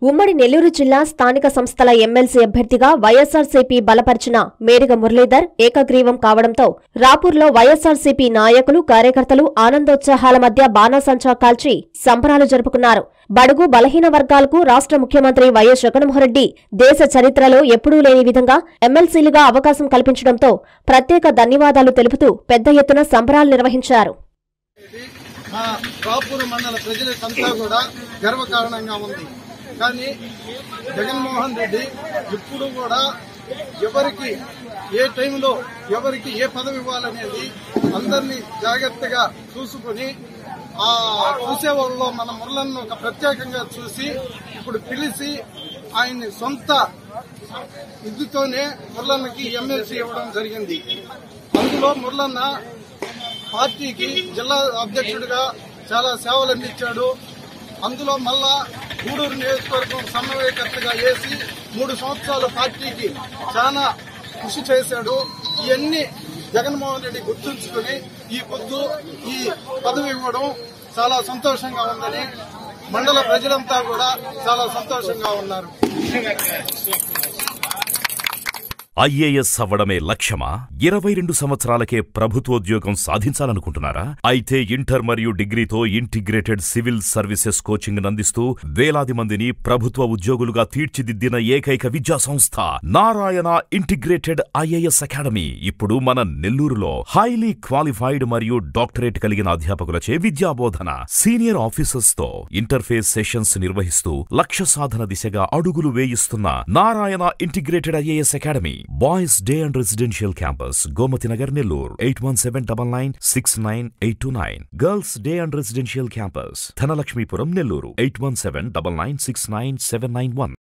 ఉమ్మడి నెల్లూరు జిల్లా స్థానిక సంస్థల ఎమ్మెల్సీ అభ్యర్థిగా వైఎస్సార్సీపీ బలపరిచిన మేడిగ మురళీధర్ ఏకగ్రీవం కావడంతో రాపూర్లో వైఎస్సార్సీపీ నాయకులు కార్యకర్తలు ఆనందోత్సాహాల మధ్య బాణాసంచా కాల్చి సంబరాలు జరుపుకున్నారు బడుగు బలహీన వర్గాలకు రాష్ట్ర ముఖ్యమంత్రి వైఎస్ జగన్మోహన్రెడ్డి దేశ చరిత్రలో ఎప్పుడూ లేని విధంగా ఎమ్మెల్సీలుగా అవకాశం కల్పించడంతో ప్రత్యేక ధన్యవాదాలు తెలుపుతూ పెద్ద ఎత్తున సంబరాలు నిర్వహించారు ఇది మా రాపూర్ మండల ప్రజలకంతా కూడా గర్వకారణంగా ఉంది కానీ జగన్మోహన్ రెడ్డి ఇప్పుడు కూడా ఎవరికి ఏ టైంలో ఎవరికి ఏ పదవి ఇవ్వాలనేది అందరినీ జాగ్రత్తగా చూసుకుని ఆ చూసే వాళ్ళలో మన మురళను ఒక ప్రత్యేకంగా చూసి ఇప్పుడు పిలిచి ఆయన్ని సొంత ఇదితోనే మురళన్నకి ఎమ్మెల్సీ ఇవ్వడం జరిగింది అందులో మురళన్న పార్టీకి జిల్లా అధ్యక్షుడిగా చాలా సేవలు అందించాడు అందులో మళ్ళా గూడూరు నియోజకవర్గం సమన్వయకర్తగా వేసి మూడు సంవత్సరాలు పార్టీకి చాలా కృషి చేశాడు ఇవన్నీ జగన్మోహన్ రెడ్డి గుర్తుంచుకుని ఈ పొద్దు ఈ పదవి ఇవ్వడం చాలా సంతోషంగా ఉందని మండల ప్రజలంతా కూడా చాలా సంతోషంగా ఉన్నారు ఐఏఎస్ అవ్వడమే లక్ష్యమా ఇరవై రెండు సంవత్సరాలకే ప్రభుత్వోద్యోగం సాధించాలనుకుంటున్నారా అయితే ఇంటర్ మరియు డిగ్రీతో ఇంటిగ్రేటెడ్ సివిల్ సర్వీసెస్ కోచింగ్ అందిస్తూ వేలాది మందిని ప్రభుత్వ ఉద్యోగులుగా తీర్చిదిద్దిన ఏకైక విద్యా సంస్థ నారాయణ ఇంటిగ్రేటెడ్ ఐఏఎస్ అకాడమీ ఇప్పుడు మన నెల్లూరులో హైలీ క్వాలిఫైడ్ మరియు డాక్టరేట్ కలిగిన అధ్యాపకులచే విద్యాబోధన సీనియర్ ఆఫీసర్స్ తో ఇంటర్ఫేస్ సెషన్స్ నిర్వహిస్తూ లక్ష్య సాధన దిశగా అడుగులు వేయిస్తున్న Narayana integrated IAS academy boys day and residential campus Gomathi Nagar Nellore eight one seven double nine six nine eight two nine girls day and residential campus Dhanalakshmipuram Nellore eight one seven double nine six nine seven nine one